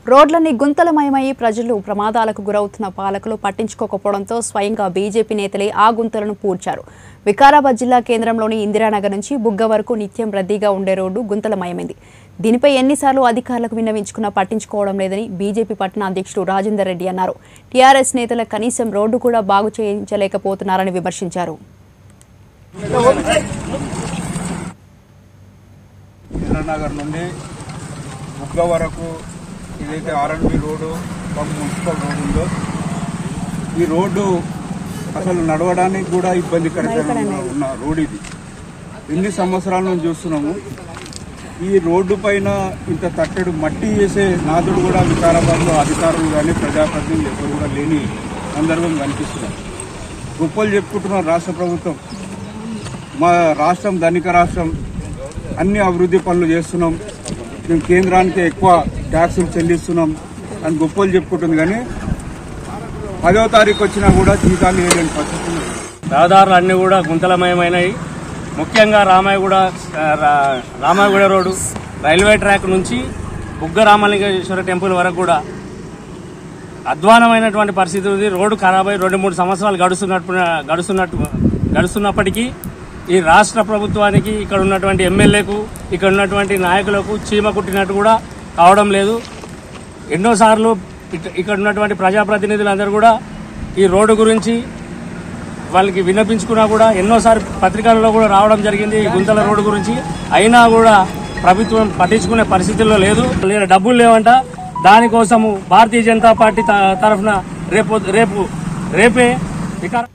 రోడ్లన్నీ గుంతలమయమై ప్రజలు ప్రమాదాలకు గురవుతున్న పాలకులు పట్టించుకోకపోవడంతో స్వయంగా బీజేపీ నేతలే ఆ గుంతలను పూడ్చారు వికారాబాద్ జిల్లా కేంద్రంలోని ఇందిరానగర్ నుంచి బుగ్గ వరకు నిత్యం రద్దీగా ఉండే రోడ్డు గుంతలమయమైంది దీనిపై ఎన్నిసార్లు అధికారులకు విన్నవించుకున్నా పట్టించుకోవడం లేదని బీజేపీ పట్టణ అధ్యక్షుడు రాజేందర్ రెడ్డి అన్నారు టీఆర్ఎస్ నేతల కనీసం రోడ్డు కూడా బాగు చేయించలేకపోతున్నారని విమర్శించారు ఇంద్రనగర్ నుండి బుగ్గ వరకు ఇదైతే ఆర్ఎన్బి రోడ్డు ఒక మున్సిపల్ రోడ్ ఉందో ఈ రోడ్డు అసలు నడవడానికి కూడా ఇబ్బందికరంగా ఉన్న రోడ్ ఇది ఎన్ని సంవత్సరాల నుంచి చూస్తున్నాము ఈ రోడ్డు పైన ఇంత తట్టెడు మట్టి చేసే నాదుడు కూడా వికారాబాద్లో అధికారులు కానీ ప్రజాప్రతినిధులు ఎవరు కూడా లేని సందర్భం కనిపిస్తున్నారు గొప్పలు చెప్పుకుంటున్నారు రాష్ట్ర ప్రభుత్వం మా రాష్ట్రం ధనిక రాష్ట్రం అన్ని అభివృద్ధి పనులు చేస్తున్నాం మేము కేంద్రానికి ఎక్కువ ట్యాక్సులు చెల్లిస్తున్నాం అని గొప్పలు చెప్పుకుంటుంది కానీ పదో తారీఖు వచ్చినా కూడా జీతాలు వేయలేని పరిస్థితి ఉంది. రహదారులు అన్నీ కూడా గుంతలమయమైనవి ముఖ్యంగా రామాయగూడ ఆ, రా- రామాయగూడ రోడ్డు రైల్వే ట్రాక్ నుంచి బుగ్గ రామలింగేశ్వర టెంపుల్ వరకు కూడా అధ్వానమైనటువంటి పరిస్థితి ఉంది రోడ్డు ఖరాబ్ అయి రెండు మూడు సంవత్సరాలు గడుస్తున్నట్టు గడుస్తున్నట్టు గడుస్తున్నప్పటికీ ఈ రాష్ట్ర ప్రభుత్వానికి ఇక్కడ ఉన్నటువంటి ఎమ్మెల్యేకు ఇక్కడ ఉన్నటువంటి నాయకులకు చీమ కుట్టినట్టు కూడా కావడం లేదు ఎన్నోసార్లు ఇట- ఇక్కడ ఉన్నటువంటి ప్రజాప్రతినిధులందరూ కూడా ఈ రోడ్డు గురించి వాళ్ళకి విన్నపించుకున్నా కూడా ఎన్నోసార్లు పత్రికల్లో కూడా రావడం జరిగింది ఈ గుంతల రోడ్డు గురించి అయినా కూడా ప్రభుత్వం పట్టించుకునే పరిస్థితుల్లో లేదు లేదా డబ్బులు లేవంట దానికోసము భారతీయ జనతా పార్టీ త- తరఫున రేపు రేపు రేపే వికార